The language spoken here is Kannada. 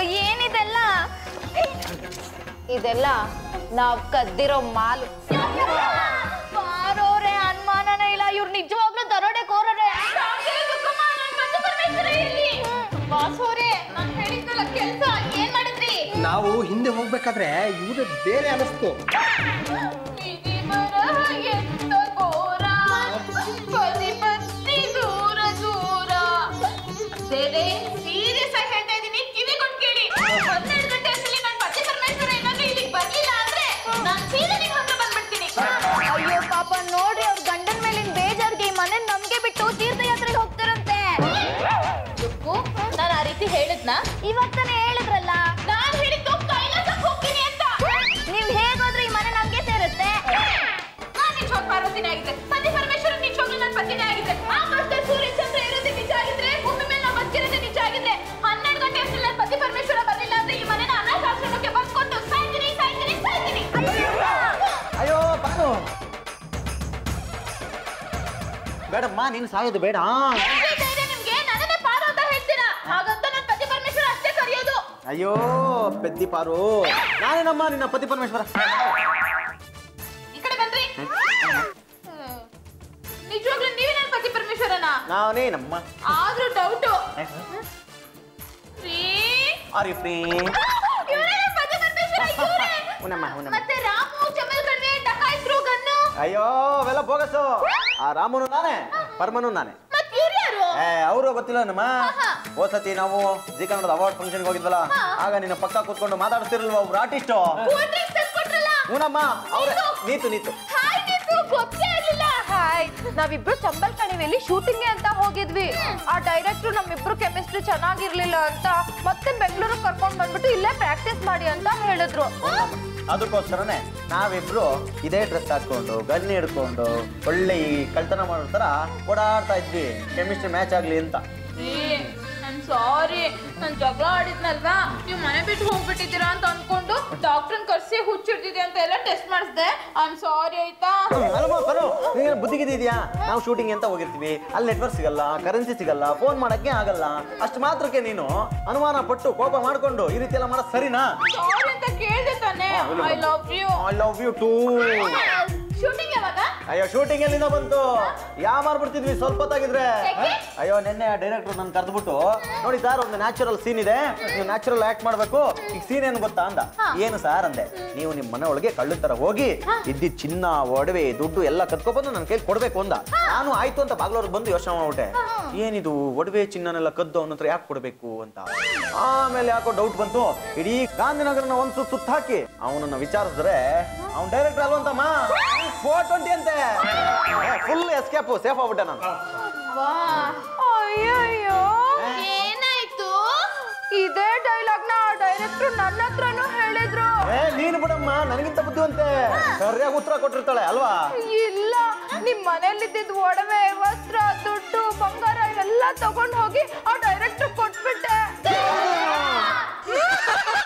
ಏನಿದೆಲ್ಲ ಇದೆಲ್ಲ ನಾವ್ ಕದ್ದಿರೋ ಮಾಲು ಬಾರೋರೆ ಅನುಮಾನನೇ ಇಲ್ಲ ಇವ್ರು ನಿಜವಾಗ್ಲೂ ದರೋಡೆ ಕೋರರೆ ಬಾಸೋರೆ ನಾನು ಹೇಳಿದ್ನಲ್ಲ ಕೆಲ್ಸ ಏನ್ ಮಾಡಿದ್ರಿ ನಾವು ಹಿಂದೆ ಹೋಗ್ಬೇಕಾದ್ರೆ ಇವ್ರದ್ ಬೇರೆ ಅನಿಸ್ತು ನಿಧಿ ಬರಹ ಎಂತ ಘೋರ, ಪತಿ ಪತ್ನಿ ದೂರ ದೂರ. ಬೇರೆ ಸೀರಿಯಸ್ ಆಗಿ ಹೇಳ್ತಾ ಇದ್ದೀನಿ ಕಿವಿ ಕೊಟ್ಟು ಕೇಳಿ ಹನ್ನೆರಡು ಗಂಟೆ ಅಷ್ಟರಲ್ಲಿ ನನ್ನ ಪತಿ ಪರಮೇಶ್ವರ ಏನಾದ್ರೂ ಇಲ್ಲಿಗೆ ಬರ್ಲಿಲ್ಲ ಅಂದ್ರೆ ನಾನು ಸೀದಾ ನಿಮ್ ಹತ್ರ ಬಂದ್ಬಿಡ್ತೀನಿ ಅಯ್ಯೋ ಪಾಪ ನೋಡ್ರಿ ಅವ್ರ ಗಂಡನ ಮೇಲಿನ ಬೇಜಾರ್ಗೆ ಈ ಮನೆ ನಮ್ಗೆ ಬಿಟ್ಟು ತೀರ್ಥಯಾತ್ರೆಗೆ ಹೋಗ್ತಾರಂತೆ ನಾನು ಆ ರೀತಿ ಹೇಳಿದ್ನ ಇವತ್ತನೇ ಹೇಳಿದ್ರಲ್ಲ ನಾನು ಹೇಳಿದ್ದು ಕೈಲಾಸಕ್ಕೆ ಹೋಗ್ತೀನಿ ಅಂತ ನೀವ್ ಹೇಗೋದ್ರೆ ಈ ಮನೆ ನಮ್ಗೆ ಸೇರುತ್ತೆ ನಾನು ನಿಜವಾಗ ಪಾರ್ವತಿನೇ ಆಗಿದ್ದೆ ಪತಿ ಪರಮೇಶ್ವರ ನಿಜವಾಗ್ಲೂ ನನ್ನ ಪತಿನೇ ಆಗಿದ್ದೆ ಆಕಾಶದಲ್ಲಿ ಸೂರ್ಯ ಚಂದ್ರ ಇರೋದೇ ನಿಜ ಆಗಿದ್ರೆ ಭೂಮಿ ಮೇಲೆ ನಾವು ಬದುಕಿರೋದೇ ನಿಜ ಆಗಿದ್ರೆ ಹನ್ನೆರಡು ಗಂಟೆ ಅಷ್ಟರಲ್ಲಿ ನನ್ನ ಪತಿ ಪರಮೇಶ್ವರ ಬರ್ಲಿಲ್ಲ ಅಂದ್ರೆ ಈ ಮನೆನ ಅನಾಥಾಶ್ರಮಕ್ಕೆ ಬಂದ್ಕೊಟ್ಟು ಸಾಯ್ತೀನಿ ಸಾಯ್ತೀನಿ ಸಾಯ್ತೀನಿ ಅಯ್ಯೋ ಬಾನು ಬೇಡಮ್ಮ ನೀನು ಸಾಯೋದು ಬೇಡ ಎಷ್ಟೇ ಧೈರ್ಯ ನಿಮ್ಗೆ ನನ್ನನ್ನೇ ಪಾರು ಅಂತ ಹೇಳ್ತೀರಾ ಹಾಗಂತ ನನ್ನ ಪತಿ ಪರಮೇಶ್ವರ ಅಷ್ಟೇ ಕರೆಯೋದು ಅಯ್ಯೋ ಪೆದ್ದಿ ಪಾರು ನಾನೇನಮ್ಮ ನಿನ್ನ ಪತಿ ಪರಮೇಶ್ವರ ಈ ಕಡೆ ಬನ್ರಿ ನಿಜವಾಗ್ಲೂ ನೀವೇ ನನ್ನ ಪತಿ ಪರಮೇಶ್ವರನ ನಾನೇನಮ್ಮ ಆದ್ರೂ ಡೌಟು ರೀ ಆರ್ ಯು ಫ್ರೀ ಇವ್ರೇ ನನ್ನ ಪತಿ ಪರಮೇಶ್ವರ ಇವ್ರೇ. ಉನಮ್ಮ ಉನಮ್ಮ ಮತ್ತೆ ರಾಮು ಚಮಲ್ ಕಣ್ವೆ ಡಕಾಯಿಸ್ರು ಗನ್ನು ಅಯ್ಯೋ ಅವೆಲ್ಲ ಬೋಗಸು ಆ ರಾಮನು ನಾನೇ ಪರ್ಮನು ನಾನೇ ಮತ್ ಇವ್ರು ಯಾರು ಏ ಅವರು ಗೊತ್ತಿಲ್ಲ ನಮ್ಮ ಹೋದ್ ಸತಿ ನಾವು ಜಿ ಕನ್ನಡದ ಅವಾರ್ಡ್ ಫಂಕ್ಷನ್ಗೆ ಹೋಗಿದ್ವಲ್ಲ ಆಗ ನಿನ್ನ ಪಕ್ಕ ಕೂತ್ಕೊಂಡು ಮಾತಾಡ್ತಿರಲ್ವ ಒಬ್ರು ಆರ್ಟಿಸ್ಟು ಕೂಲ್ ಡ್ರಿಂಕ್ಸ್ ತಂದ್ಕೊಟ್ರಲ್ಲ ಹೂನಮ್ಮ ಅವ್ರೆ ನೀತು ನೀತು ಹಾಯ್ ನಿಂತು ಗೊತ್ತೇ ಇರ್ಲಿಲ್ಲ ಹಾಯ್ ನಾವಿಬ್ರು ಚಂಬಲ್ ಕಣಿವೆಯಲ್ಲಿ ಶೂಟಿಂಗ್ ಅಂತ ಹೋಗಿದ್ವಿ ಆ ಡೈರೆಕ್ಟ್ರು ನಮ್ಮಿಬ್ರು ಕೆಮಿಸ್ಟ್ರಿ ಚೆನ್ನಾಗಿರ್ಲಿಲ್ಲ ಅಂತ ಮತ್ತೆ ಬೆಂಗಳೂರಿಗೆ ಕರ್ಕೊಂಡ್ ಬಂದ್ಬಿಟ್ಟು ಇಲ್ಲೇ ಪ್ರಾಕ್ಟೀಸ್ ಮಾಡಿ ಅಂತ ಹೇಳಿದ್ರು ಅದಕ್ಕೋಸ್ಕರನೇ ನಾವಿಬ್ರು ಇದೇ ಡ್ರೆಸ್ ಹಾಕೊಂಡು ಗನ್ ಹಿಡ್ಕೊಂಡು ಒಳ್ಳೆ ಈ ಕಳ್ತನ ಮಾಡೋ ಥರ ಓಡಾಡ್ತಾ ಇದ್ವಿ ಕೆಮಿಸ್ಟ್ರಿ ಮ್ಯಾಚ್ ಆಗ್ಲಿ ಅಂತ ರೀ ನನ್ ಸಾರಿ ನಾನ್ ಜಗಳ ಆಡಿದ್ನಲ್ವಾ ನೀವು ಮನೆ ಬಿಟ್ಟು ಹೋಗ್ಬಿಟ್ಟಿದ್ದೀರಾ ಅಂತ ಅನ್ಕೊಂಡು ಡಾಕ್ಟರ್ನ ಕರ್ಸಿ ಹುಚ್ಚಿಡ್ತಿದೆ ಅಂತ ಎಲ್ಲ ಟೆಸ್ಟ್ ಮಾಡಿಸ್ದೆ ಐ ಆಮ್ ಸಾರಿ ಆಯ್ತಾ ಅಲ್ವಾ ಬರೋ ನೀನು ಬುದ್ಧಿಗಿದೆಯಾ ನಾವು ಶೂಟಿಂಗ್ ಅಂತ ಹೋಗಿರ್ತೀವಿ ಅಲ್ಲಿ ನೆಟ್ವರ್ಕ್ ಸಿಗಲ್ಲ ಕರೆನ್ಸಿ ಸಿಗಲ್ಲ ಫೋನ್ ಮಾಡಕ್ಕೆ ಆಗಲ್ಲ ಅಷ್ಟು ಮಾತ್ರಕ್ಕೆ ನೀನು ಅನುಮಾನ ಪಟ್ಟು ಕೋಪ ಮಾಡ್ಕೊಂಡು ಈ ರೀತಿ ಎಲ್ಲ ಮಾಡೋದು ಸರಿನಾ ಸಾರಿ ಅಂತ ಕೇಳ್ದೆ ತಾನೆ I love you I love you too shooting ಯಾವಾಗ ಅಯ್ಯೋ ಶೂಟಿಂಗ್ ಎಲ್ಲಿಂದ ಬಂತು ಯಾ ಮಾಡ್ಬಿಡ್ತಿದ್ವಿ ಸ್ವಲ್ಪ ಹೊತ್ತಾಗಿದ್ರೆ ಯಾಕೆ? ಅಯ್ಯೋ ನಿನ್ನೆ ಡೈರೆಕ್ಟರ್ ನನ್ ಕರೆದ್ಬಿಟ್ಟು ನೋಡಿ ಸರ್ ಒಂದು ನ್ಯಾಚುರಲ್ ಸೀನ್ ಇದೆ ನೀವು ನ್ಯಾಚುರಲ್ ಆಕ್ಟ್ ಮಾಡ್ಬೇಕು ಈಗ ಸೀನ್ ಏನು ಗೊತ್ತಾ ಅಂದ ಏನು ಸರ್ ಅಂದೆ ನೀವು ನಿಮ್ಮ ಮನೆ ಒಳಗೆ ಕಳ್ಳ ತರ ಹೋಗಿ ಇದ್ದಿದ್ ಚಿನ್ನ ಒಡವೆ ದುಡ್ಡು ಎಲ್ಲ ಕದ್ಕೊಬಂದು ನನ್ನ ಕೈಲಿ ಕೊಡ್ಬೇಕು ಅಂದ ನಾನು ಆಯ್ತು ಅಂತ ಬಾಗ್ಲವ್ರಿಗೆ ಬಂದು ಯೋಚನೆ ಮಾಡ್ಬಿಟ್ಟೆ ಏನಿದು ಒಡವೆ ಚಿನ್ನನೆಲ್ಲ ಕದ್ದು ಅವನ ಹತ್ರ ಯಾಕೆ ಕೊಡ್ಬೇಕು ಅಂತ ಆಮೇಲೆ ಯಾಕೋ ಡೌಟ್ ಬಂತು ಇಡೀ ಗಾಂಧಿನಗರನ ಒಂದು ಸುತ್ತ ಸುತ್ತ ಹಾಕಿ ಅವನನ್ನ ವಿಚಾರಿಸಿದ್ರೆ ಅವ್ನು ಡೈರೆಕ್ಟರ್ ಅಲ್ವಂತಮ್ಮ ಫೋರ್ ಟ್ವೆಂಟಿ ಅಂತೆ ಫುಲ್ ಎಸ್ಕೇಪ್ ಸೇಫ್ ಆಗ್ಬಿಟ್ಟೆ ನಾನು ವಾ ಅಯ್ಯಯ್ಯೋ ಏನಾಯ್ತು ಇದೇ ಡೈಲಾಗ್ ನ ಡೈರೆಕ್ಟ್ರು ನನ್ನ ಹತ್ರನೂ ಹೇಳಿದ್ರು ಏ ನೀನು ಬಿಡಮ್ಮ ನನಗಿಂತ ಬುದ್ಧಿವಂತೆ ಸರಿಯಾಗಿ ಉತ್ತರ ಕೊಟ್ಟಿರ್ತಾಳೆ ಅಲ್ವಾ ಇಲ್ಲ ನಿಮ್ ಮನೇಲಿದ್ದಿದ್ ಒಡವೆ ವಸ್ತ್ರ ದುಡ್ಡು ಬಂಗಾರ ಎಲ್ಲ ತಗೊಂಡ್ ಹೋಗಿ ಆ ಡೈರೆಕ್ಟರ್ ಕೊಟ್ಬಿಟ್ಟೆ